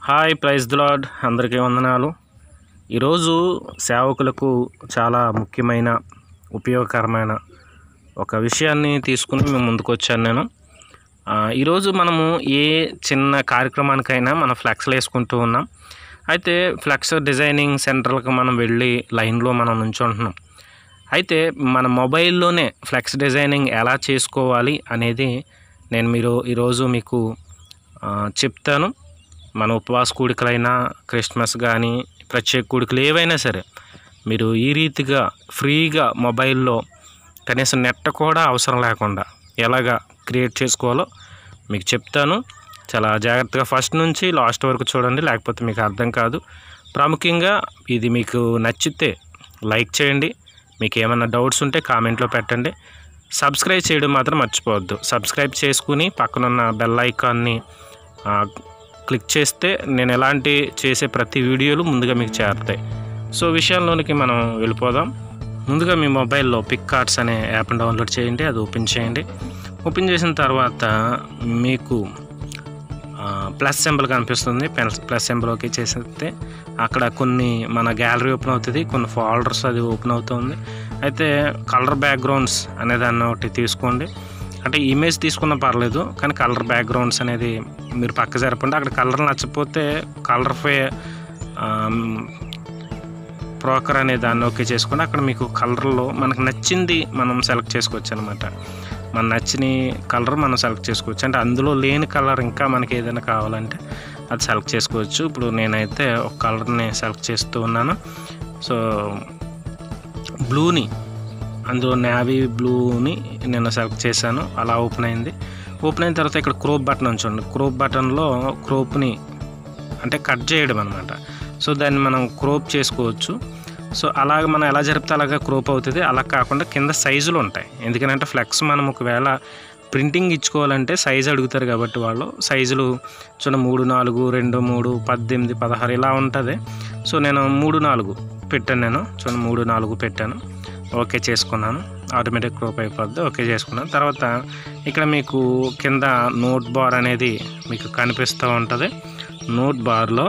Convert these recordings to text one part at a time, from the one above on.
Hi praise దులాడ్ అందరికీ వందనాలు ఈరోజు సేవకులకు చాలా ముఖ్యమైన ఉపయోగకరమైన ఒక విషయాన్ని తీసుకుని మేము ముందుకు వచ్చాను నేను ఆ, ఈరోజు మనము ఏ చిన్న కార్యక్రమానికైనా మనం ఫ్లెక్స్లు వేసుకుంటూ ఉన్నాం అయితే ఫ్లెక్స్ డిజైనింగ్ సెంటర్లకు మనం వెళ్ళి లైన్లో మనం నుంచుంటున్నాం అయితే మన మొబైల్లోనే ఫ్లెక్స్ డిజైనింగ్ ఎలా చేసుకోవాలి అనేది నేను మీరు ఈరోజు మీకు ఆ, చెప్తాను మన ఉపవాస కూడికలైనా క్రిస్మస్ కానీ ప్రత్యేక కూడికలు ఏవైనా సరే మీరు ఈ రీతిగా ఫ్రీగా మొబైల్లో కనీసం నెట్ కూడా అవసరం లేకుండా ఎలాగా క్రియేట్ చేసుకోవాలో మీకు చెప్తాను చాలా జాగ్రత్తగా ఫస్ట్ నుంచి లాస్ట్ వరకు చూడండి లేకపోతే మీకు అర్థం కాదు ప్రాముఖ్యంగా ఇది మీకు నచ్చితే లైక్ చేయండి మీకు ఏమైనా డౌట్స్ ఉంటే కామెంట్లో పెట్టండి సబ్స్క్రైబ్ చేయడం మాత్రం మర్చిపోవద్దు సబ్స్క్రైబ్ చేసుకుని పక్కనున్న బెల్ ఐకాన్ని ఆ, క్లిక్ చేస్తే నేను ఎలాంటి చేసే ప్రతి వీడియోలు ముందుగా మీకు చేరుతాయి సో విషయంలోనికి మనం వెళ్ళిపోదాం ముందుగా మీ మొబైల్లో పిక్ కార్డ్స్ అనే యాప్ని డౌన్లోడ్ చేయండి అది ఓపెన్ చేయండి ఓపెన్ చేసిన తర్వాత మీకు ఆ, ప్లస్ సింబల్ కనిపిస్తుంది పెన్ ప్లస్ సింబల్ ఓకే చేస్తే అక్కడ కొన్ని మన గ్యాలరీ ఓపెన్ అవుతుంది కొన్ని ఫోల్డర్స్ అది ఓపెన్ అవుతుంది అయితే కలర్ బ్యాక్గ్రౌండ్స్ అనే దాన్ని ఒకటి తీసుకోండి అంటే ఇమేజ్ తీసుకున్నా పర్లేదు కానీ కలర్ బ్యాక్గ్రౌండ్స్ అనేది మీరు పక్క జరపండి అక్కడ కలర్ నచ్చకపోతే కలర్ ఫే ప్రోకర్ అనే దాన్ని ఓకే చేసుకుని అక్కడ మీకు కలర్లో మనకు నచ్చింది మనం సెలెక్ట్ చేసుకోవచ్చు అనమాట మన నచ్చిన కలర్ మనం సెలెక్ట్ చేసుకోవచ్చు అంటే అందులో లేని కలర్ ఇంకా మనకి ఏదైనా కావాలంటే అది సెలెక్ట్ చేసుకోవచ్చు ఇప్పుడు నేనైతే ఒక కలర్ని సెలెక్ట్ చేస్తూ ఉన్నాను సో బ్లూని అందులో నేవీ బ్లూని నేను సెలెక్ట్ చేశాను అలా ఓపెన్ అయింది ఓపెన్ అయిన తర్వాత ఇక్కడ క్రోప్ బటన్ ఉంచండి క్రోప్ బటన్లో క్రోప్ని అంటే కట్ చేయడం అనమాట సో దాన్ని మనం క్రోప్ చేసుకోవచ్చు సో అలాగ మనం ఎలా జరిపితే అలాగా క్రోప్ అవుతుంది అలా కాకుండా కింద సైజులు ఉంటాయి ఎందుకంటే ఫ్లెక్స్ మనం ఒకవేళ ప్రింటింగ్ ఇచ్చుకోవాలంటే సైజు అడుగుతారు కాబట్టి వాళ్ళు సైజులు చూడండి మూడు నాలుగు రెండు మూడు పద్దెనిమిది పదహారు ఇలా ఉంటుంది సో నేను మూడు నాలుగు పెట్టాను నేను చూడండి మూడు నాలుగు పెట్టాను ఓకే చేసుకున్నాను ఆటోమేటిక్ క్రోప్ అయిపోద్ది ఓకే చేసుకున్నాను తర్వాత ఇక్కడ మీకు కింద నోట్ బార్ అనేది మీకు కనిపిస్తూ ఉంటుంది నోట్ బార్లో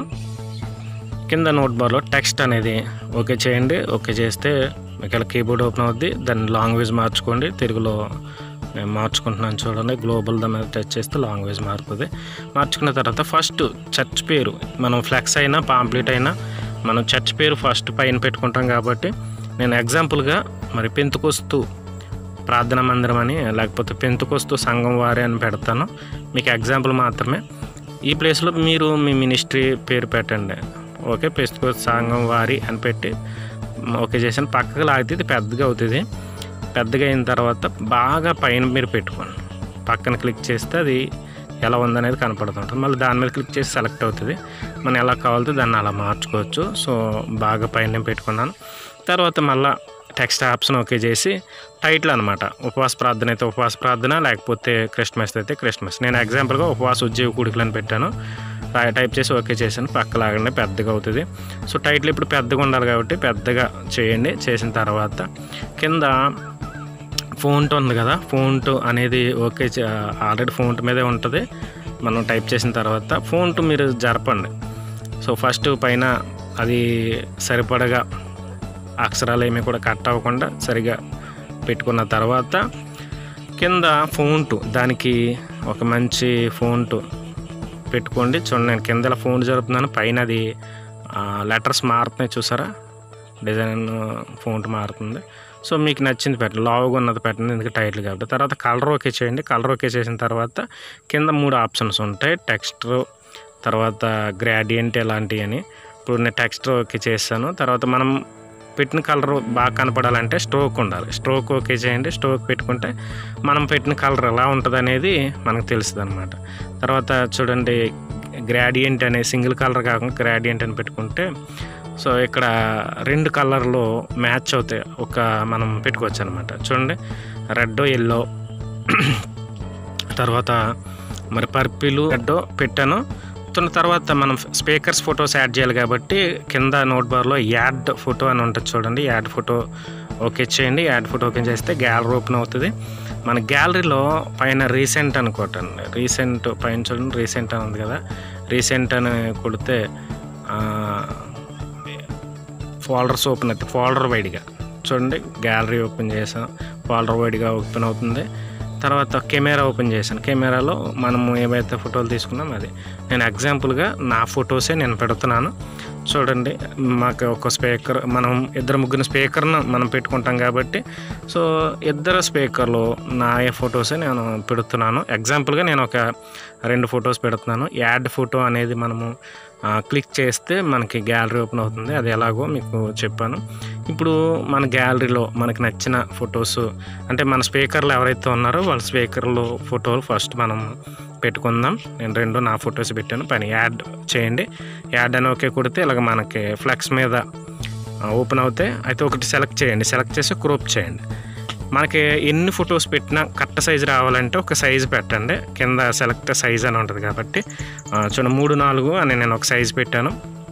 కింద నోట్ బార్లో టెక్స్ట్ అనేది ఓకే చేయండి ఓకే చేస్తే మీకు ఇలా కీబోర్డ్ ఓపెన్ అవుద్ది దాన్ని లాంగ్వేజ్ మార్చుకోండి తెలుగులో నేను మార్చుకుంటున్నాను చూడండి గ్లోబల్ దాని మీద టచ్ చేస్తే లాంగ్వేజ్ మారుతుంది మార్చుకున్న తర్వాత ఫస్ట్ చర్చ్ పేరు మనం ఫ్లెక్స్ అయినా పాంప్లెట్ అయినా మనం చర్చ్ పేరు ఫస్ట్ పైన పెట్టుకుంటాం కాబట్టి నేను ఎగ్జాంపుల్గా మరి పెంతుకొస్తూ ప్రార్థన మందిరం అని లేకపోతే పెంతుకొస్తూ సంఘం వారి అని పెడతాను మీకు ఎగ్జాంపుల్ మాత్రమే ఈ ప్లేస్లో మీరు మీ మినిస్ట్రీ పేరు పెట్టండి ఓకే పెంతుకొస్తూ సంఘం వారి అని పెట్టి ఓకే చేసిన పక్కకు లాగితే ఇది పెద్దగా అవుతుంది పెద్దగా అయిన తర్వాత బాగా పైన మీరు పెట్టుకోండి పక్కన క్లిక్ చేస్తే అది ఎలా ఉందనేది కనపడుతుంటుంది మళ్ళీ దాని మీద క్లిక్ చేసి సెలెక్ట్ అవుతుంది మనం ఎలా కావాలితే దాన్ని అలా మార్చుకోవచ్చు సో బాగా పైన పెట్టుకున్నాను తర్వాత మళ్ళీ టెక్స్ట్ ఆప్షన్ ఓకే చేసి టైటిల్ అనమాట ఉపవాస ప్రార్థన అయితే ఉపవాస ప్రార్థన లేకపోతే క్రిస్మస్ అయితే క్రిస్మస్ నేను ఎగ్జాంపుల్గా ఉపవాస ఉద్యోగ కూడికలను పెట్టాను రా- టైప్ చేసి ఓకే చేశాను పక్క లాగానే పెద్దగా అవుతుంది సో టైటిల్ ఇప్పుడు పెద్దగా ఉండాలి కాబట్టి పెద్దగా చేయండి చేసిన తర్వాత కింద ఫోంట్ ఉంది కదా ఫోంట్ అనేది ఓకే చే- ఆల్రెడీ ఫోంట్ మీదే ఉంటుంది మనం టైప్ చేసిన తర్వాత ఫోంట్ మీరు జరపండి సో ఫస్ట్ పైన అది సరిపడగా అక్షరాలు ఏమీ కూడా కట్ అవ్వకుండా సరిగా పెట్టుకున్న తర్వాత కింద ఫోంట్ దానికి ఒక మంచి ఫోంట్ పెట్టుకోండి చూడండి నేను కింద ఇలా ఫోన్ జరుపుతున్నాను పైన అది లెటర్స్ మారుతున్నాయి చూసారా డిజైన్ ఫోంట్ మారుతుంది సో మీకు నచ్చింది పెట్టండి లావుగా ఉన్నది పెట్టండి ఎందుకంటే టైటిల్ కాబట్టి తర్వాత కలర్ ఓకే చేయండి కలర్ ఓకే చేసిన తర్వాత కింద మూడు ఆప్షన్స్ ఉంటాయి టెక్స్ట్ తర్వాత గ్రాడియంట్ ఇలాంటివి అని ఇప్పుడు నేను టెక్స్ట్ ఓకే చేస్తాను తర్వాత మనం పెట్టిన కలర్ బాగా కనపడాలంటే స్ట్రోక్ ఉండాలి స్ట్రోక్ ఓకే చేయండి స్ట్రోక్ పెట్టుకుంటే మనం పెట్టిన కలర్ ఎలా ఉంటుంది అనేది మనకు తెలుస్తుంది అనమాట తర్వాత చూడండి గ్రాడియంట్ అనే సింగిల్ కలర్ కాకుండా గ్రాడియంట్ అని పెట్టుకుంటే సో ఇక్కడ రెండు కలర్లు మ్యాచ్ అవుతాయి ఒక మనం పెట్టుకోవచ్చు అనమాట చూడండి రెడ్ ఎల్లో తర్వాత మరి పర్పిల్ రెడ్ పెట్టాను దాని తర్వాత మనం స్పీకర్స్ ఫొటోస్ యాడ్ చేయాలి కాబట్టి కింద నోట్ బార్లో యాడ్ ఫోటో అని ఉంటుంది చూడండి యాడ్ ఫోటో ఓకే చేయండి యాడ్ ఫోటో ఓకే చేస్తే గ్యాలరీ ఓపెన్ అవుతుంది మన గ్యాలరీలో పైన రీసెంట్ అనుకోటండి రీసెంట్ పైన చూడండి రీసెంట్ అని ఉంది కదా రీసెంట్ అని కొడితే ఫోల్డర్స్ ఓపెన్ అవుతాయి ఫోల్డర్ వైడ్గా చూడండి గ్యాలరీ ఓపెన్ చేసాం ఫోల్డర్ వైడ్గా ఓపెన్ అవుతుంది తర్వాత కెమెరా ఓపెన్ చేశాను కెమెరాలో మనము ఏవైతే ఫోటోలు తీసుకున్నాం అది నేను ఎగ్జాంపుల్గా నా ఫొటోసే నేను పెడుతున్నాను చూడండి మాకు ఒక స్పీకర్ మనం ఇద్దరు ముగ్గురు స్పీకర్ను మనం పెట్టుకుంటాం కాబట్టి సో ఇద్దరు స్పీకర్లు నా ఫొటోసే నేను పెడుతున్నాను ఎగ్జాంపుల్గా నేను ఒక రెండు ఫొటోస్ పెడుతున్నాను యాడ్ ఫోటో అనేది మనము ఆ, క్లిక్ చేస్తే మనకి గ్యాలరీ ఓపెన్ అవుతుంది అది ఎలాగో మీకు చెప్పాను ఇప్పుడు మన గ్యాలరీలో మనకి నచ్చిన ఫొటోస్ అంటే మన స్పీకర్లు ఎవరైతే ఉన్నారో వాళ్ళ స్పీకర్లో ఫోటోలు ఫస్ట్ మనం పెట్టుకుందాం నేను రెండు నా ఫొటోస్ పెట్టాను పైన యాడ్ చేయండి యాడ్ అని ఓకే కొడితే ఇలాగ మనకి ఫ్లెక్స్ మీద ఓపెన్ అవుతాయి అయితే ఒకటి సెలెక్ట్ చేయండి సెలెక్ట్ చేసి క్రోప్ చేయండి మనకి ఎన్ని ఫొటోస్ పెట్టినా కరెక్ట్ సైజు రావాలంటే ఒక సైజు పెట్టండి కింద సెలెక్ట్ సైజ్ అని ఉంటుంది కాబట్టి ఆ, చూడండి మూడు నాలుగు అని నేను ఒక సైజు పెట్టాను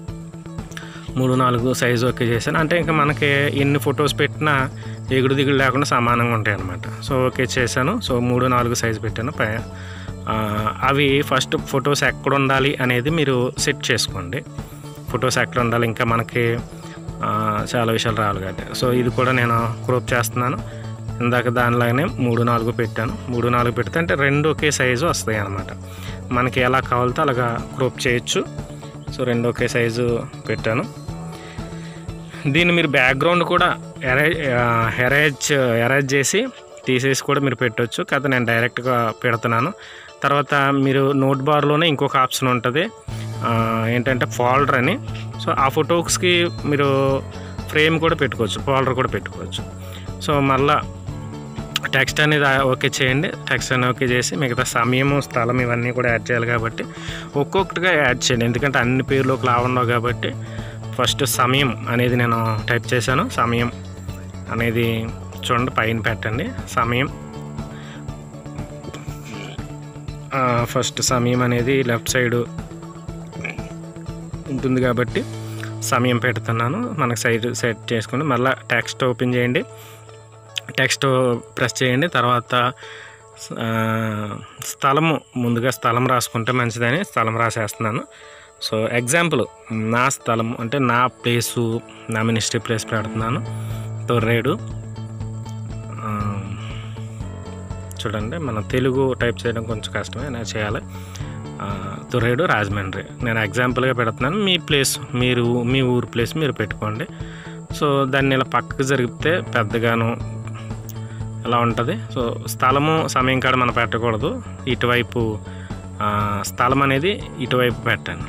మూడు నాలుగు సైజు ఓకే చేశాను అంటే ఇంకా మనకి ఎన్ని ఫొటోస్ పెట్టినా ఎగుడు దిగుడు లేకుండా సమానంగా ఉంటాయి అనమాట సో ఓకే చేశాను సో మూడు నాలుగు సైజు పెట్టాను పై ఆ, అవి ఫస్ట్ ఫొటోస్ ఎక్కడ ఉండాలి అనేది మీరు సెట్ చేసుకోండి ఫొటోస్ ఎక్కడ ఉండాలి ఇంకా మనకి ఆ, చాలా విషయాలు రావాలి కాబట్టి సో ఇది కూడా నేను క్రోప్ చేస్తున్నాను ఇందాక దానిలాగానే మూడు నాలుగు పెట్టాను మూడు నాలుగు పెడితే అంటే రెండు ఒకే సైజు వస్తాయి అన్నమాట మనకి ఎలా కావాలితే అలాగా క్రోప్ చేయొచ్చు సో రెండు ఒకే సైజు పెట్టాను దీన్ని మీరు బ్యాక్గ్రౌండ్ కూడా ఎరేజ్ ఎరేజ్ ఎరేజ్ చేసి తీసేసి కూడా మీరు పెట్టవచ్చు కాకపోతే నేను డైరెక్ట్గా పెడుతున్నాను తర్వాత మీరు నోట్ బార్లోనే ఇంకొక ఆప్షన్ ఉంటుంది ఆ, ఏంటంటే ఫోల్డర్ అని సో ఆ ఫొటోస్కి మీరు ఫ్రేమ్ కూడా పెట్టుకోవచ్చు ఫోల్డర్ కూడా పెట్టుకోవచ్చు సో మళ్ళా టెక్స్ట్ అనేది ఆ- ఓకే చేయండి టెక్స్ట్ అని ఓకే చేసి మిగతా సమయము స్థలం ఇవన్నీ కూడా యాడ్ చేయాలి కాబట్టి ఒక్కొక్కటిగా యాడ్ చేయండి ఎందుకంటే అన్ని పేర్లు ఒక ఉండవు కాబట్టి ఫస్ట్ సమయం అనేది నేను టైప్ చేశాను సమయం అనేది చూడండి పైన పెట్టండి సమయం ఆ, ఫస్ట్ సమయం అనేది లెఫ్ట్ సైడ్ ఉంటుంది కాబట్టి సమయం పెడుతున్నాను మనకు సైడ్ సెట్ చేసుకుని మళ్ళీ టెక్స్ట్ ఓపెన్ చేయండి టెక్స్ట్ ప్రెస్ చేయండి తర్వాత ఆ, స్థలము ముందుగా స్థలం రాసుకుంటే మంచిదని స్థలం రాసేస్తున్నాను సో ఎగ్జాంపుల్ నా స్థలం అంటే నా ప్లేసు నా మినిస్ట్రీ ప్లేస్ పెడుతున్నాను తొర్రేడు ఆ, చూడండి మన తెలుగు టైప్ చేయడం కొంచెం కష్టమే నేను చేయాలి ఆ, తొర్రేడు రాజమండ్రి నేను ఎగ్జాంపుల్గా పెడుతున్నాను మీ ప్లేస్ మీరు మీ ఊరు ప్లేస్ మీరు పెట్టుకోండి సో దాన్ని ఇలా పక్కకు జరిగితే పెద్దగాను ఇలా ఉంటుంది సో స్థలము సమయం కాడ మనం పెట్టకూడదు ఇటువైపు ఆ, స్థలం అనేది ఇటువైపు పెట్టండి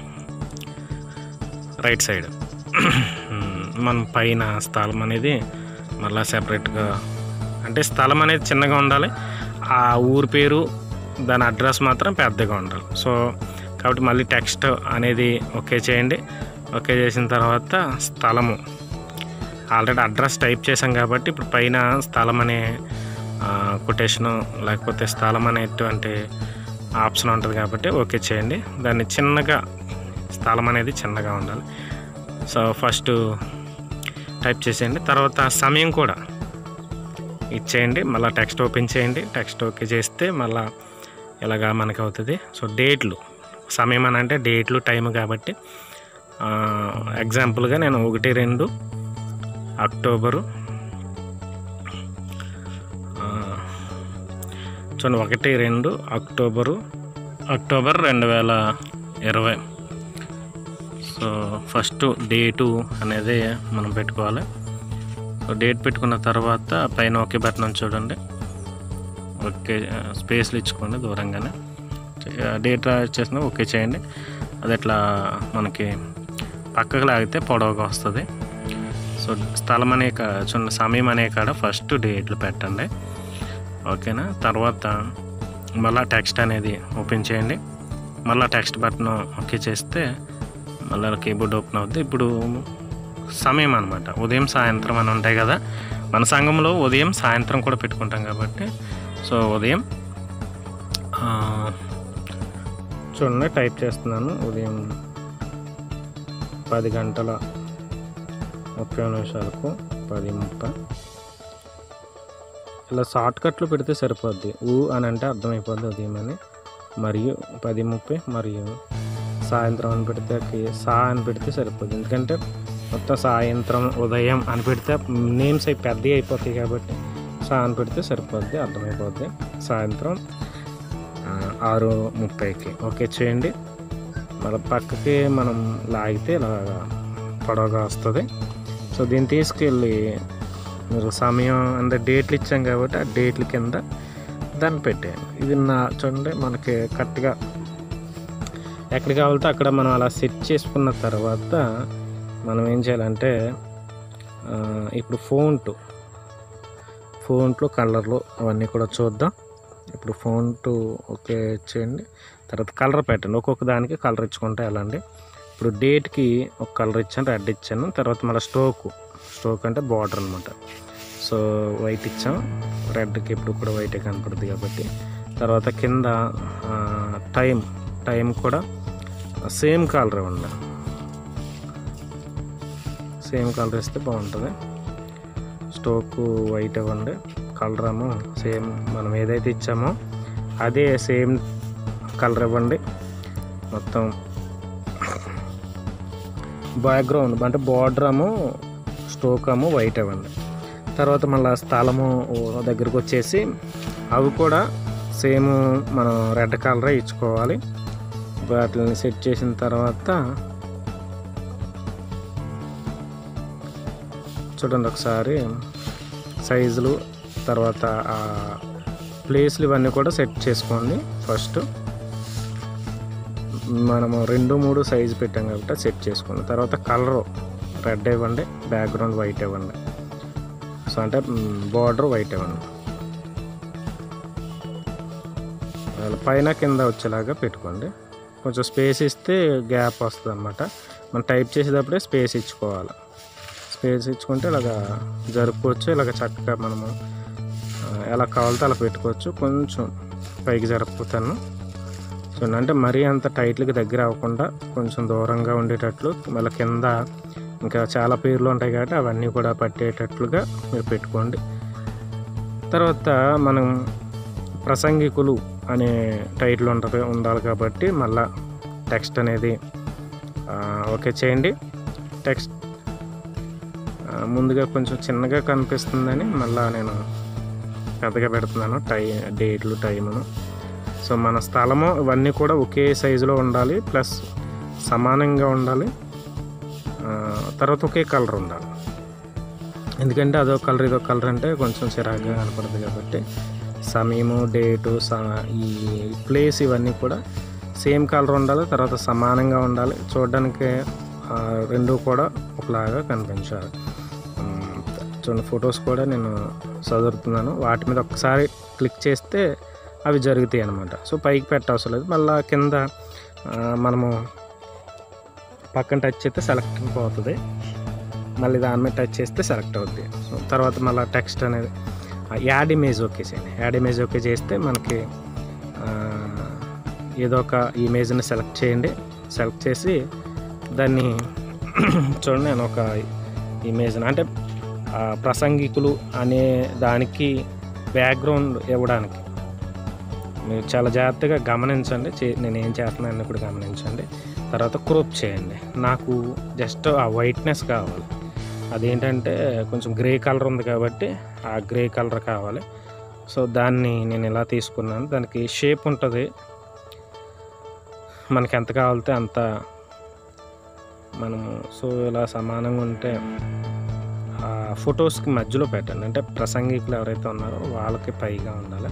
రైట్ సైడ్ మనం పైన స్థలం అనేది మళ్ళీ సెపరేట్గా అంటే స్థలం అనేది చిన్నగా ఉండాలి ఆ ఊరి పేరు దాని అడ్రస్ మాత్రం పెద్దగా ఉండాలి సో కాబట్టి మళ్ళీ టెక్స్ట్ అనేది ఓకే చేయండి ఓకే చేసిన తర్వాత స్థలము ఆల్రెడీ అడ్రస్ టైప్ చేసాం కాబట్టి ఇప్పుడు పైన స్థలం అనే కొటేషను లేకపోతే స్థలం అనేటువంటి ఆప్షన్ ఉంటుంది కాబట్టి ఓకే చేయండి దాన్ని చిన్నగా స్థలం అనేది చిన్నగా ఉండాలి సో ఫస్ట్ టైప్ చేసేయండి తర్వాత సమయం కూడా ఇచ్చేయండి మళ్ళీ టెక్స్ట్ ఓపెన్ చేయండి టెక్స్ట్ ఓకే చేస్తే మళ్ళీ ఇలాగా మనకి అవుతుంది సో డేట్లు సమయం అని అంటే డేట్లు టైం కాబట్టి ఆ, ఎగ్జాంపుల్గా నేను ఒకటి రెండు అక్టోబరు ఆ, చూడండి ఒకటి రెండు అక్టోబరు అక్టోబర్ రెండు వేల ఇరవై సో ఫస్ట్ డేటు అనేది మనం పెట్టుకోవాలి సో డేట్ పెట్టుకున్న తర్వాత పైన ఓకే బటన్ ఉంది చూడండి ఓకే స్పేస్లు ఇచ్చుకోండి దూరంగానే డేట్ చేసిన ఓకే చేయండి అది అట్లా మనకి పక్కకు లాగితే పొడవుగా వస్తుంది సో స్థలం అనే కా చూడండి సమయం అనే కాడ ఫస్ట్ డేట్లు పెట్టండి ఓకేనా తర్వాత మళ్ళీ టెక్స్ట్ అనేది ఓపెన్ చేయండి మళ్ళీ టెక్స్ట్ బటన్ ఓకే చేస్తే మళ్ళీ కీబోర్డ్ ఓపెన్ అవుద్ది ఇప్పుడు సమయం అనమాట ఉదయం సాయంత్రం అని ఉంటాయి కదా మన సంఘంలో ఉదయం సాయంత్రం కూడా పెట్టుకుంటాం కాబట్టి సో ఉదయం ఆ, చూడండి టైప్ చేస్తున్నాను ఉదయం పది గంటల ముప్పై నిమిషాలకు పది ముప్పై ఇలా షార్ట్ కట్లు పెడితే సరిపోద్ది ఊ అని అంటే అర్థమైపోద్ది ఉదయం అని మరియు పది ముప్పై మరియు సాయంత్రం అని పెడితే కి- సా అని పెడితే సరిపోతుంది ఎందుకంటే మొత్తం సాయంత్రం ఉదయం అని పెడితే నేమ్స్ అయి పెద్దవి అయిపోతాయి కాబట్టి సా అని పెడితే సరిపోద్ది అర్థమైపోద్ది సాయంత్రం ఆ, ఆరు ముప్పైకి ఓకే చేయండి మళ్ళీ పక్కకి మనం లాగితే ఇలా పొడవుగా వస్తుంది సో దీన్ని తీసుకెళ్ళి మీరు సమయం అంటే డేట్లు ఇచ్చాం కాబట్టి ఆ డేట్ల కింద దాన్ని పెట్టేయండి ఇది నా చూడండి మనకి కరెక్ట్గా ఎక్కడ కావాలితే అక్కడ మనం అలా సెట్ చేసుకున్న తర్వాత మనం ఏం చేయాలంటే ఆ, ఇప్పుడు ఫోంట్ ఫోంట్లో కలర్లు అవన్నీ కూడా చూద్దాం ఇప్పుడు ఫోంట్ ఓకే చేయండి తర్వాత కలర్ పెట్టండి ఒక్కొక్క దానికి కలర్ ఇచ్చుకుంటే వెళ్ళండి ఇప్పుడు డేట్కి ఒక కలర్ ఇచ్చాను రెడ్ ఇచ్చాను తర్వాత మళ్ళీ స్టోక్ స్టోక్ అంటే బార్డర్ అనమాట సో వైట్ ఇచ్చాం రెడ్కి ఇప్పుడు కూడా వైటే కనపడుతుంది కాబట్టి తర్వాత కింద ఆ, టైం టైం కూడా సేమ్ కలర్ ఇవ్వండి సేమ్ కలర్ ఇస్తే బాగుంటుంది స్టోక్ వైట్ ఇవ్వండి కలర్ ఏమో సేమ్ మనం ఏదైతే ఇచ్చామో అదే సేమ్ కలర్ ఇవ్వండి మొత్తం బ్యాక్గ్రౌండ్ అంటే బార్డర్ ఏమో స్టోక్ ఏమో వైట్ ఇవ్వండి తర్వాత మళ్ళీ స్థలము దగ్గరకు వచ్చేసి అవి కూడా సేమ్ మనం రెడ్ కలరే ఇచ్చుకోవాలి వాటిని సెట్ చేసిన తర్వాత చూడండి ఒకసారి సైజులు తర్వాత ఆ ప్లేస్లు ఇవన్నీ కూడా సెట్ చేసుకోండి ఫస్ట్ మనము రెండు మూడు సైజు పెట్టాం కాబట్టి సెట్ చేసుకోండి తర్వాత కలరు రెడ్ ఇవ్వండి బ్యాక్గ్రౌండ్ వైట్ ఇవ్వండి సో అంటే బార్డర్ వైట్ ఇవ్వండి అలా పైన కింద వచ్చేలాగా పెట్టుకోండి కొంచెం స్పేస్ ఇస్తే గ్యాప్ వస్తుంది అనమాట మనం టైప్ చేసేటప్పుడే స్పేస్ ఇచ్చుకోవాలి స్పేస్ ఇచ్చుకుంటే ఇలాగా జరుపుకోవచ్చు ఇలాగ చక్కగా మనము ఆ, ఎలా కావాలితే అలా పెట్టుకోవచ్చు కొంచెం పైకి జరుపుతాను చూడండి అంటే మరీ అంత టైట్లకి దగ్గర అవ్వకుండా కొంచెం దూరంగా ఉండేటట్లు మళ్ళీ కింద ఇంకా చాలా పేర్లు ఉంటాయి కాబట్టి అవన్నీ కూడా పట్టేటట్లుగా మీరు పెట్టుకోండి తర్వాత మనం ప్రసంగికులు అనే టైటిల్ ఉంటుంది ఉండాలి కాబట్టి మళ్ళా టెక్స్ట్ అనేది ఆ, ఓకే చేయండి టెక్స్ట్ ఆ, ముందుగా కొంచెం చిన్నగా కనిపిస్తుందని మళ్ళా నేను పెద్దగా పెడుతున్నాను టై డేట్లు టైమును సో మన స్థలము ఇవన్నీ కూడా ఒకే సైజులో ఉండాలి ప్లస్ సమానంగా ఉండాలి ఆ, తర్వాత ఒకే కలర్ ఉండాలి ఎందుకంటే అదొక కలర్ ఇదొక కలర్ అంటే కొంచెం చిరాకుగా కనపడుతుంది కాబట్టి సమయము డేటు స- ఈ ప్లేస్ ఇవన్నీ కూడా సేమ్ కలర్ ఉండాలి తర్వాత సమానంగా ఉండాలి చూడడానికి ఆ, రెండు కూడా ఒకలాగా కనిపించాలి ఉమ్, చూడండి ఫొటోస్ కూడా నేను చదువుతున్నాను వాటి మీద ఒకసారి క్లిక్ చేస్తే అవి జరుగుతాయి అన్నమాట సో పైకి పెట్టవసరం లేదు మళ్ళీ కింద ఆ, మనము పక్కన టచ్ చేస్తే సెలెక్ట్ పోతుంది మళ్ళీ దాని మీద టచ్ చేస్తే సెలెక్ట్ అవుద్ది సో తర్వాత మళ్ళీ టెక్స్ట్ అనేది ఆ, యాడ్ ఇమేజ్ ఓకే చేయండి యాడ్ ఇమేజ్ ఓకే చేస్తే మనకి ఆ, ఏదో ఒక ఇమేజ్ని సెలెక్ట్ చేయండి సెలెక్ట్ చేసి దాన్ని చూడండి నేను ఒక ఇమేజ్ని అంటే ఆ, ప్రసంగికులు అనే దానికి బ్యాక్గ్రౌండ్ ఇవ్వడానికి మీరు చాలా జాగ్రత్తగా గమనించండి చే- నేను ఏం చేస్తున్నాను ఇప్పుడు గమనించండి తర్వాత క్రోప్ చేయండి నాకు జస్ట్ ఆ వైట్నెస్ కావాలి అదేంటంటే కొంచెం గ్రే కలర్ ఉంది కాబట్టి ఆ గ్రే కలర్ కావాలి సో దాన్ని నేను ఇలా తీసుకున్నాను దానికి షేప్ ఉంటుంది మనకి ఎంత కావాలితే అంత మనము సో ఇలా సమానంగా ఉంటే ఆ ఫొటోస్కి మధ్యలో పెట్టండి అంటే ప్రసంగికులు ఎవరైతే ఉన్నారో వాళ్ళకి పైగా ఉండాలి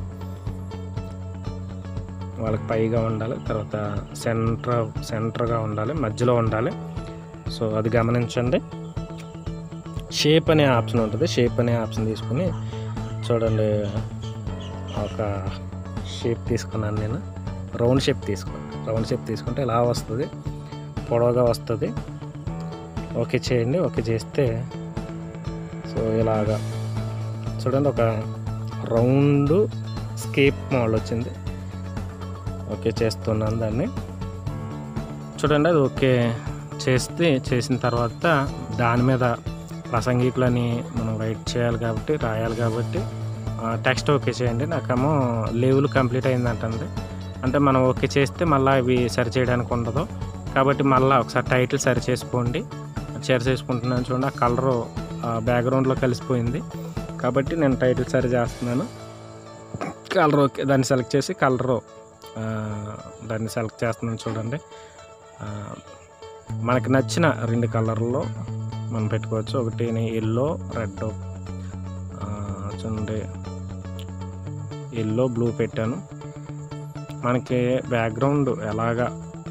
వాళ్ళకి పైగా ఉండాలి తర్వాత సెంటర్ సెంటర్గా ఉండాలి మధ్యలో ఉండాలి సో అది గమనించండి షేప్ అనే ఆప్షన్ ఉంటుంది షేప్ అనే ఆప్షన్ తీసుకుని చూడండి ఒక షేప్ తీసుకున్నాను నేను రౌండ్ షేప్ తీసుకున్నాను రౌండ్ షేప్ తీసుకుంటే ఇలా వస్తుంది పొడవుగా వస్తుంది ఓకే చేయండి ఓకే చేస్తే సో ఇలాగా చూడండి ఒక రౌండ్ స్కేప్ మోడల్ వచ్చింది ఓకే చేస్తున్నాను దాన్ని చూడండి అది ఓకే చేస్తే చేసిన తర్వాత దాని మీద ప్రసంగికులని మనం రైట్ చేయాలి కాబట్టి రాయాలి కాబట్టి టెక్స్ట్ ఓకే చేయండి నాకేమో లేవులు కంప్లీట్ అయిందంటుంది అంటే మనం ఓకే చేస్తే మళ్ళీ ఇవి సరి చేయడానికి ఉండదు కాబట్టి మళ్ళీ ఒకసారి టైటిల్ సరి చేసుకోండి సరి చేసుకుంటున్నాను చూడండి ఆ కలరు బ్యాక్గ్రౌండ్లో కలిసిపోయింది కాబట్టి నేను టైటిల్ సరి చేస్తున్నాను కలర్ ఓకే దాన్ని సెలెక్ట్ చేసి కలరు దాన్ని సెలెక్ట్ చేస్తున్నాను చూడండి ఆ, మనకి నచ్చిన రెండు కలర్లో మనం పెట్టుకోవచ్చు ఒకటి ఎల్లో రెడ్ చూడండి ఎల్లో బ్లూ పెట్టాను మనకి బ్యాక్గ్రౌండ్ ఎలాగా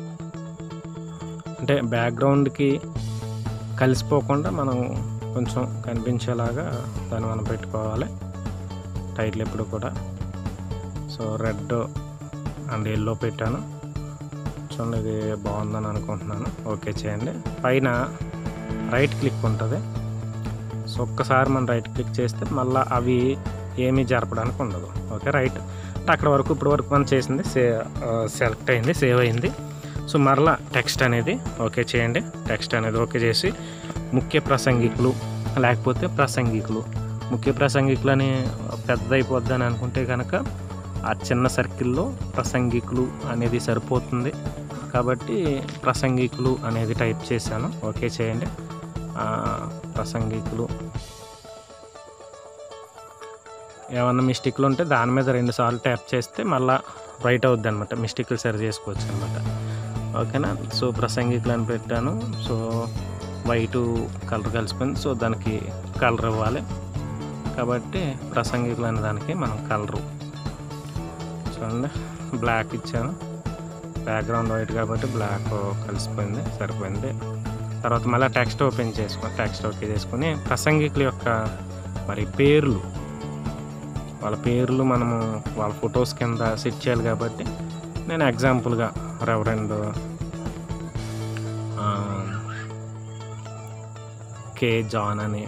అంటే బ్యాక్గ్రౌండ్కి కలిసిపోకుండా మనం కొంచెం కనిపించేలాగా దాన్ని మనం పెట్టుకోవాలి టైటిల్ ఎప్పుడు కూడా సో రెడ్ అండ్ ఎల్లో పెట్టాను చూడండి ఇది బాగుందని అనుకుంటున్నాను ఓకే చేయండి పైన రైట్ క్లిక్ ఉంటుంది సో ఒక్కసారి మనం రైట్ క్లిక్ చేస్తే మళ్ళీ అవి ఏమీ జరపడానికి ఉండదు ఓకే రైట్ అంటే అక్కడ వరకు ఇప్పటి వరకు మనం చేసింది సే సెలెక్ట్ అయింది సేవ్ అయింది సో మరలా టెక్స్ట్ అనేది ఓకే చేయండి టెక్స్ట్ అనేది ఓకే చేసి ముఖ్య ప్రసంగికులు లేకపోతే ప్రసంగికులు ముఖ్య ప్రసంగికులు అని పెద్దదైపోద్ది అని అనుకుంటే కనుక ఆ చిన్న సర్కిల్లో ప్రసంగికులు అనేది సరిపోతుంది కాబట్టి ప్రసంగికులు అనేది టైప్ చేశాను ఓకే చేయండి ఆ, ప్రసంగికులు ఏమన్నా మిస్టేక్లు ఉంటే దాని మీద రెండు సార్లు ట్యాప్ చేస్తే మళ్ళీ రైట్ అవుద్ది అనమాట మిస్టేక్లు సరి చేసుకోవచ్చు అనమాట ఓకేనా సో ప్రసంగికులు అని పెట్టాను సో వైట్ కలర్ కలిసిపోయింది సో దానికి కలర్ ఇవ్వాలి కాబట్టి ప్రసంగికులు అనే దానికి మనం కలరు చూడండి బ్లాక్ ఇచ్చాను బ్యాక్గ్రౌండ్ వైట్ కాబట్టి బ్లాక్ కలిసిపోయింది సరిపోయింది తర్వాత మళ్ళీ టెక్స్ట్ ఓపెన్ చేసుకొని టెక్స్ట్ ఓకే చేసుకొని ప్రసంగికుల యొక్క మరి పేర్లు వాళ్ళ పేర్లు మనము వాళ్ళ ఫొటోస్ కింద సెట్ చేయాలి కాబట్టి నేను ఎగ్జాంపుల్గా రెవరెండ్ కే జాన్ అని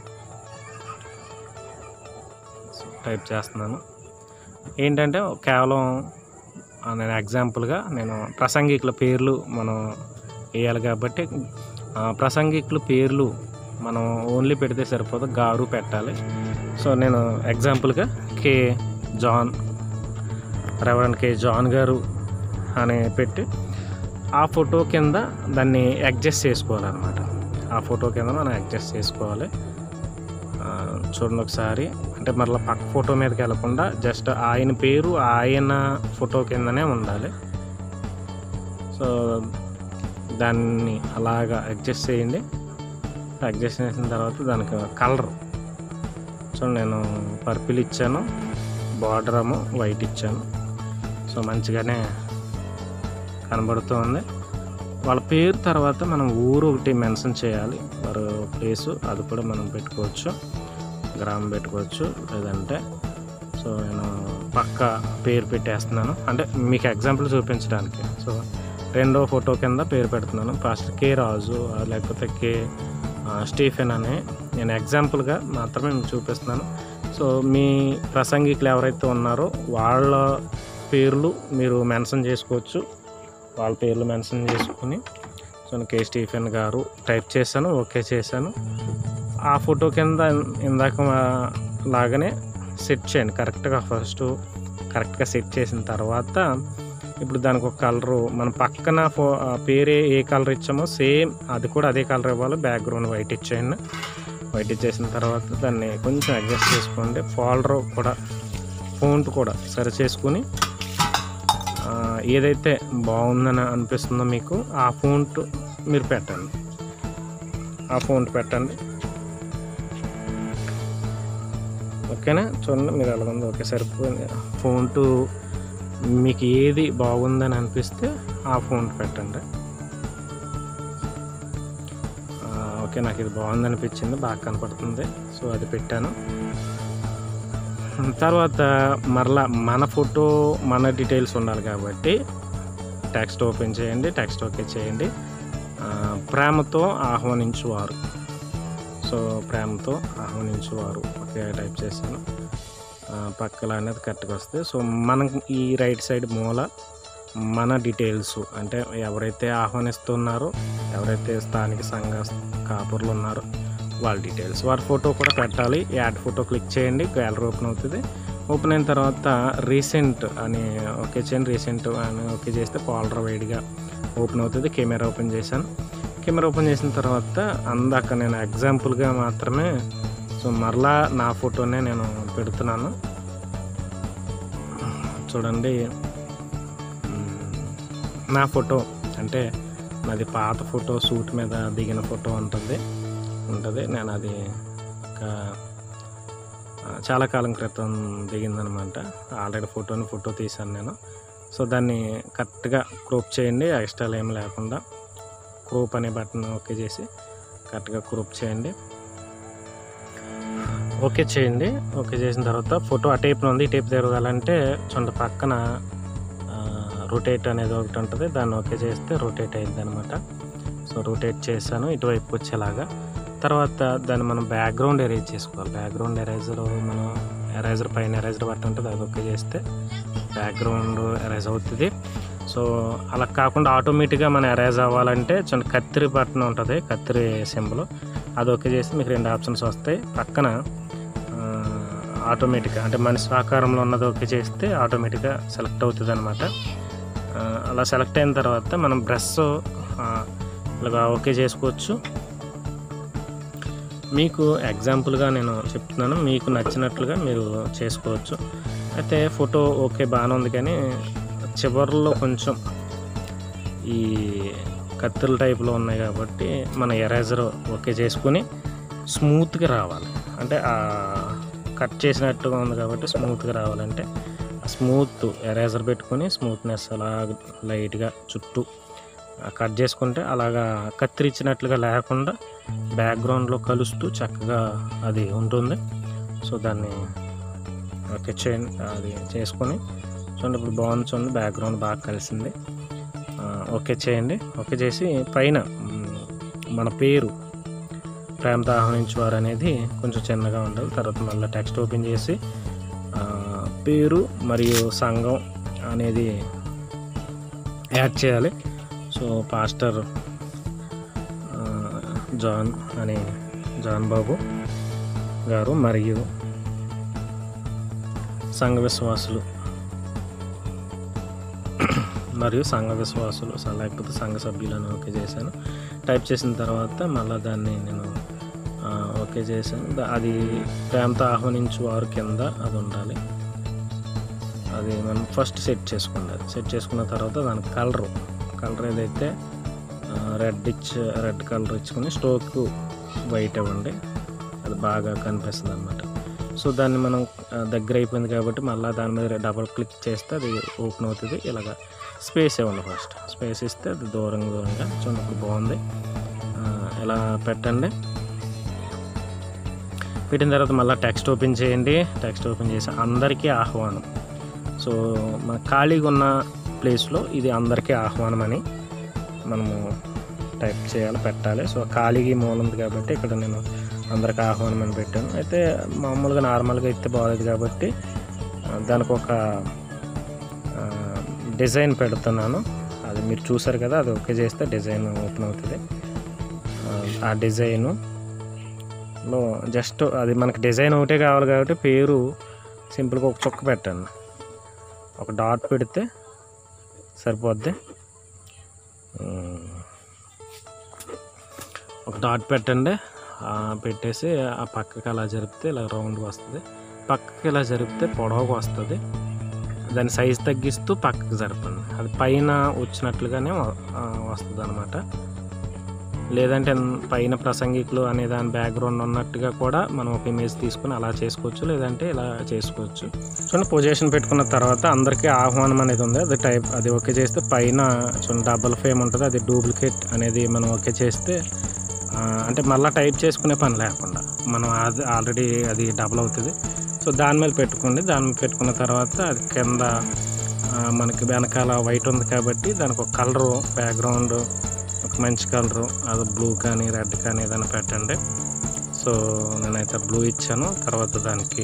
టైప్ చేస్తున్నాను ఏంటంటే కేవలం ఆ, నేను ఎగ్జాంపుల్గా నేను ప్రసంగికుల పేర్లు మనం వేయాలి కాబట్టి ఆ, ప్రసంగికుల పేర్లు మనం ఓన్లీ పెడితే సరిపోదు గారు పెట్టాలి సో నేను ఎగ్జాంపుల్గా K John reverend K John గారు అని పెట్టి ఆ ఫోటో కింద దాన్ని అడ్జస్ట్ చేసుకోవాలన్నమాట ఆ ఫోటో కింద మనం అడ్జస్ట్ చేసుకోవాలి ఆ, చూడండి ఒకసారి అంటే మరలా పక్క ఫోటో మీదకి వెళ్ళకుండా జస్ట్ ఆయన పేరు ఆయన ఫోటో కిందనే ఉండాలి సో దాన్ని అలాగా అడ్జస్ట్ చేయండి అడ్జస్ట్ చేసిన తర్వాత దానికి కలర్ చూడండి నేను పర్పిల్ ఇచ్చాను బార్డర్ ఏమో వైట్ ఇచ్చాను సో మంచిగానే కనబడుతుంది వాళ్ళ పేరు తర్వాత మనం ఊరు ఒకటి మెన్షన్ చేయాలి వారు ప్లేసు అది కూడా మనం పెట్టుకోవచ్చు గ్రామం పెట్టుకోవచ్చు లేదంటే సో నేను పక్క పేరు పెట్టేస్తున్నాను అంటే మీకు ఎగ్జాంపుల్ చూపించడానికి సో రెండో ఫోటో కింద పేరు పెడుతున్నాను ఫస్ట్ కే రాజు ఆ, లేకపోతే కే ఆ, స్టీఫెన్ అని నేను ఎగ్జాంపుల్గా మాత్రమే మీకు చూపిస్తున్నాను సో మీ ప్రసంగికులు ఎవరైతే ఉన్నారో వాళ్ళ పేర్లు మీరు మెన్షన్ చేసుకోవచ్చు వాళ్ళ పేర్లు మెన్షన్ చేసుకుని సో నేను కే స్టీఫెన్ గారు టైప్ చేశాను ఓకే చేశాను ఆ ఫోటో కింద ఇందాక మా- లాగానే సెట్ చేయండి కరెక్ట్గా ఫస్ట్ కరెక్ట్గా సెట్ చేసిన తర్వాత ఇప్పుడు దానికి ఒక కలరు మన పక్కన ఫో ఆ పేరే ఏ కలర్ ఇచ్చామో సేమ్ అది కూడా అదే కలర్ ఇవ్వాలి బ్యాక్గ్రౌండ్ వైట్ ఇచ్చేయండి వైట్ ఇచ్చేసిన తర్వాత దాన్ని కొంచెం అడ్జస్ట్ చేసుకోండి ఫోల్డర్ కూడా ఫోంట్ కూడా సరి చేసుకుని ఆ, ఏదైతే బాగుందని అనిపిస్తుందో మీకు ఆ ఫోంట్ మీరు పెట్టండి ఆ ఫోంట్ పెట్టండి ఓకేనా చూడండి మీరు ఎలా ఉందో ఓకే సరిపోయింది ఫోంటు మీకు ఏది బాగుందని అనిపిస్తే ఆ ఫోన్ పెట్టండి ఆ, ఓకే నాకు ఇది బాగుంది అనిపించింది బాగా కనపడుతుంది సో అది పెట్టాను తర్వాత మరలా మన ఫోటో మన డీటెయిల్స్ ఉండాలి కాబట్టి టెక్స్ట్ ఓపెన్ చేయండి టెక్స్ట్ ఓకే చేయండి ఆ, ప్రేమతో ఆహ్వానించువారు సో ప్రేమతో ఆహ్వానించువారు ఓకే టైప్ చేశాను ఆ, పక్కల అనేది కరెక్ట్గా వస్తుంది సో మనం ఈ రైట్ సైడ్ మూల మన డీటెయిల్స్ అంటే ఎవరైతే ఆహ్వానిస్తున్నారో ఎవరైతే స్థానిక సంఘ కాపుర్లు ఉన్నారో వాళ్ళ డీటెయిల్స్ వారి ఫోటో కూడా పెట్టాలి యాడ్ ఫోటో క్లిక్ చేయండి గ్యాలరీ ఓపెన్ అవుతుంది ఓపెన్ అయిన తర్వాత రీసెంట్ అని ఓకే చేయండి రీసెంట్ అని ఓకే చేస్తే పాలర్ వైడ్గా ఓపెన్ అవుతుంది కెమెరా ఓపెన్ చేశాను కెమెరా ఓపెన్ చేసిన తర్వాత అందాక నేను ఎగ్జాంపుల్గా మాత్రమే సో మరలా నా ఫోటోనే నేను పెడుతున్నాను చూడండి మ్మ్, నా ఫోటో అంటే నాది పాత ఫోటో సూట్ మీద దిగిన ఫోటో ఉంటుంది ఉంటుంది నేను అది ఒక ఆ, చాలా కాలం క్రితం దిగిందనమాట ఆల్రెడీ ఫోటోని ఫోటో తీశాను నేను సో దాన్ని కరెక్ట్గా క్రోప్ చేయండి ఎక్స్ట్రాలు ఏం లేకుండా క్రోప్ అనే బటన్ ఓకే చేసి కరెక్ట్గా క్రోప్ చేయండి ఓకే చేయండి ఓకే చేసిన తర్వాత ఫోటో ఆ టైప్లో ఉంది ఈ టైప్ తిరగాలంటే చూడండి పక్కన రొటేట్ అనేది ఒకటి ఉంటుంది దాన్ని ఓకే చేస్తే రొటేట్ అయింది అనమాట సో రొటేట్ చేశాను ఇటువైపు వచ్చేలాగా తర్వాత దాన్ని మనం బ్యాక్గ్రౌండ్ ఎరేజ్ చేసుకోవాలి బ్యాక్గ్రౌండ్ ఎరేజర్ మనం ఎరేజర్ పైన ఎరేజర్ బట్టి ఉంటుంది అది ఓకే చేస్తే బ్యాక్గ్రౌండ్ ఎరేజ్ అవుతుంది సో అలా కాకుండా ఆటోమేటిక్గా మనం ఎరేజ్ అవ్వాలంటే చూడండి కత్తిరి బటన్ ఉంటుంది కత్తిరి సింబల్ అది ఓకే చేస్తే మీకు రెండు ఆప్షన్స్ వస్తాయి పక్కన ఆటోమేటిక్గా అంటే మనిషి ఆకారంలో ఉన్నది ఓకే చేస్తే ఆటోమేటిక్గా సెలెక్ట్ అవుతుంది అనమాట అలా సెలెక్ట్ అయిన తర్వాత మనం బ్రష్ ఇలాగా ఓకే చేసుకోవచ్చు మీకు ఎగ్జాంపుల్గా నేను చెప్తున్నాను మీకు నచ్చినట్లుగా మీరు చేసుకోవచ్చు అయితే ఫోటో ఓకే బాగానే ఉంది కానీ చివర్లో కొంచెం ఈ కత్తుల టైప్లో ఉన్నాయి కాబట్టి మన ఎరేజర్ ఓకే చేసుకుని స్మూత్గా రావాలి అంటే ఆ కట్ చేసినట్టుగా ఉంది కాబట్టి స్మూత్గా రావాలంటే స్మూత్ ఎరేజర్ పెట్టుకొని స్మూత్నెస్ అలా లైట్గా చుట్టూ కట్ చేసుకుంటే అలాగా కత్తిరించినట్లుగా లేకుండా బ్యాక్గ్రౌండ్లో కలుస్తూ చక్కగా అది ఉంటుంది సో దాన్ని ఓకే చేయండి అది చేసుకొని చూడండి ఇప్పుడు బాగుంది చూడండి బ్యాక్గ్రౌండ్ బాగా కలిసింది ఆ, ఓకే చేయండి ఓకే చేసి పైన మ్, మన పేరు ప్రేమతో ఆహ్వానించేవారు అనేది కొంచెం చిన్నగా ఉండాలి తర్వాత మళ్ళీ టెక్స్ట్ ఓపెన్ చేసి ఆ, పేరు మరియు సంఘం అనేది యాడ్ చేయాలి సో పాస్టర్ ఆ, జాన్ అనే జాన్ బాబు గారు మరియు సంఘ విశ్వాసులు మరియు సంఘ విశ్వాసులు స- లేకపోతే సంఘ సభ్యులను ఓకే చేశాను టైప్ చేసిన తర్వాత మళ్ళీ దాన్ని నేను ఆ, ఓకే చేశాను దా- అది ప్రేమతో ఆహ్వానించు వారు కింద అది ఉండాలి అది మనం ఫస్ట్ సెట్ చేసుకోండి అది సెట్ చేసుకున్న తర్వాత దాని కలరు కలర్ ఏదైతే రెడ్ ఇచ్ రెడ్ కలర్ ఇచ్చుకొని స్టోక్ వైట్ ఇవ్వండి అది బాగా కనిపిస్తుంది అనమాట సో దాన్ని మనం ఆ, దగ్గర అయిపోయింది కాబట్టి మళ్ళీ దాని మీద డబల్ క్లిక్ చేస్తే అది ఓపెన్ అవుతుంది ఇలాగా స్పేస్ ఇవ్వండి ఫస్ట్ స్పేస్ ఇస్తే అది దూరంగా దూరంగా చూడండి ఇప్పుడు బాగుంది ఆ, ఇలా పెట్టండి పెట్టిన తర్వాత మళ్ళీ టెక్స్ట్ ఓపెన్ చేయండి టెక్స్ట్ ఓపెన్ చేసి అందరికీ ఆహ్వానం సో మన ఖాళీగా ఉన్న ప్లేస్లో ఇది అందరికీ ఆహ్వానం అని మనము టైప్ చేయాలి పెట్టాలి సో ఖాళీగా ఈ మూల ఉంది కాబట్టి ఇక్కడ నేను అందరికి ఆహ్వానం అని పెట్టాను అయితే మామూలుగా నార్మల్గా అయితే బాగాలేదు కాబట్టి ఆ, దానికి ఒక ఆ, డిజైన్ పెడుతున్నాను అది మీరు చూసారు కదా అది ఓకే చేస్తే డిజైన్ ఓపెన్ అవుతుంది ఆ, ఆ డిజైను లో జస్ట్ అది మనకి డిజైన్ ఒకటే కావాలి కాబట్టి పేరు సింపుల్గా ఒక చుక్క పెట్టండి ఒక డాట్ పెడితే సరిపోద్ది ఉమ్. ఒక డాట్ పెట్టండి ఆ, పెట్టేసి ఆ పక్కకి అలా జరిపితే ఇలా రౌండ్గా వస్తుంది పక్కకి ఇలా జరిపితే పొడవుగా వస్తుంది దాని సైజ్ తగ్గిస్తూ పక్కకి జరపండి అది పైన వచ్చినట్లుగానే వస్తుంది అనమాట లేదంటే పైన ప్రసంగికులు అనే దాని బ్యాక్గ్రౌండ్ ఉన్నట్టుగా కూడా మనం ఒక ఇమేజ్ తీసుకుని అలా చేసుకోవచ్చు లేదంటే ఇలా చేసుకోవచ్చు చూడండి పొజిషన్ పెట్టుకున్న తర్వాత అందరికీ ఆహ్వానం అనేది ఉంది అది టైప్ అది ఓకే చేస్తే పైన చూడండి డబల్ ఫేమ్ ఉంటుంది అది డూప్లికేట్ అనేది మనం ఓకే చేస్తే ఆ, అంటే మళ్ళీ టైప్ చేసుకునే పని లేకుండా మనం అది ఆల్రెడీ అది డబల్ అవుతుంది సో దాని మీద పెట్టుకోండి దాని మీద పెట్టుకున్న తర్వాత అది కింద ఆ, మనకి వెనకాల వైట్ ఉంది కాబట్టి దానికి ఒక కలరు బ్యాక్గ్రౌండ్ ఒక మంచి కలరు అది బ్లూ కానీ రెడ్ కానీ ఏదైనా పెట్టండి సో నేనైతే బ్లూ ఇచ్చాను తర్వాత దానికి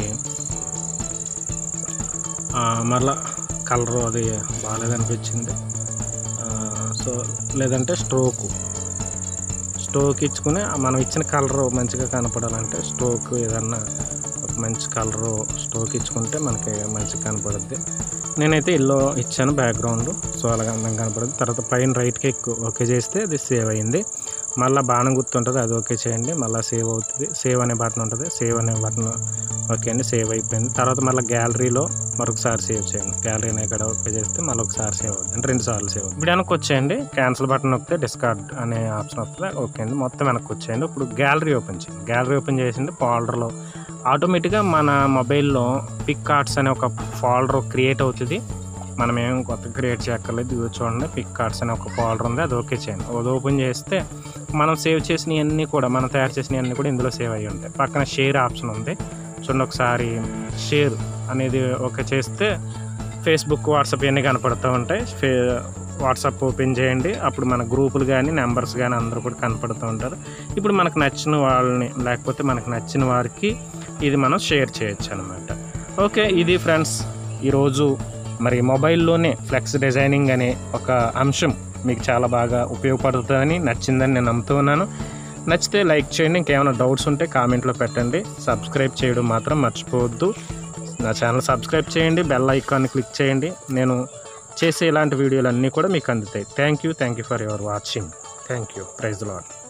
ఆ, మరలా కలరు అది బాగాలేదనిపించింది ఆ, సో లేదంటే స్ట్రోకు స్ట్రోక్ ఇచ్చుకుని మనం ఇచ్చిన కలర్ మంచిగా కనపడాలంటే స్ట్రోక్ ఏదన్నా ఒక మంచి కలర్ స్టోక్ ఇచ్చుకుంటే మనకి మంచిగా కనపడుద్ది నేనైతే ఎల్లో ఇచ్చాను బ్యాక్గ్రౌండ్ సో అలాగ అందంగా కనపడుద్ది తర్వాత పైన రైట్కి ఎక్కువ ఓకే చేస్తే అది సేవ్ అయింది మళ్ళీ బాణం గుర్తుంటుంది అది ఓకే చేయండి మళ్ళీ సేవ్ అవుతుంది సేవ్ అనే బటన్ ఉంటుంది సేవ్ అనే బటన్ ఓకే అండి సేవ్ అయిపోయింది తర్వాత మళ్ళీ గ్యాలరీలో మరొకసారి సేవ్ చేయండి గ్యాలరీని ఇక్కడ ఓకే చేస్తే మళ్ళీ ఒకసారి సేవ్ అవుతుంది అంటే రెండు సార్లు సేవ్ అవుతుంది ఇప్పుడు వెనక్కి వచ్చేయండి క్యాన్సిల్ బటన్ నొక్కితే డిస్కార్డ్ అనే ఆప్షన్ వస్తుంది ఓకే అండి మొత్తం వెనక్కి వచ్చేయండి ఇప్పుడు గ్యాలరీ ఓపెన్ చేయండి గ్యాలరీ ఓపెన్ చేసింది ఫోల్డర్లో ఆటోమేటిక్గా మన మొబైల్లో పిక్ కార్డ్స్ అనే ఒక ఫోల్డర్ క్రియేట్ అవుతుంది మనం ఏం కొత్త క్రియేట్ చేయక్కర్లేదు ఇది చూడండి పిక్ కార్డ్స్ అనే ఒక ఫోల్డర్ ఉంది అది ఓకే చేయండి అది ఓపెన్ చేస్తే మనం సేవ్ చేసినవన్నీ కూడా మనం తయారు చేసినవన్నీ కూడా ఇందులో సేవ్ అయ్యి ఉంటాయి పక్కన షేర్ ఆప్షన్ ఉంది చూడండి ఒకసారి షేర్ అనేది ఓకే చేస్తే ఫేస్బుక్ వాట్సాప్ ఇవన్నీ కనపడుతూ ఉంటాయి ఫే వాట్సాప్ ఓపెన్ చేయండి అప్పుడు మన గ్రూపులు కానీ నెంబర్స్ కానీ అందరూ కూడా కనపడుతూ ఉంటారు ఇప్పుడు మనకు నచ్చిన వాళ్ళని లేకపోతే మనకు నచ్చిన వారికి ఇది మనం షేర్ చేయొచ్చు అనమాట ఓకే ఇది ఫ్రెండ్స్ ఈరోజు మరి మొబైల్లోనే ఫ్లెక్స్ డిజైనింగ్ అనే ఒక అంశం మీకు చాలా బాగా ఉపయోగపడుతుందని నచ్చిందని నేను నమ్ముతున్నాను నచ్చితే లైక్ చేయండి ఇంకేమైనా డౌట్స్ ఉంటే కామెంట్లో పెట్టండి సబ్స్క్రైబ్ చేయడం మాత్రం మర్చిపోవద్దు నా ఛానల్ సబ్స్క్రైబ్ చేయండి బెల్ ఐకాన్ని క్లిక్ చేయండి నేను చేసే ఇలాంటి వీడియోలు అన్నీ కూడా మీకు అందుతాయి thank you thank you for your watching thank you praise lord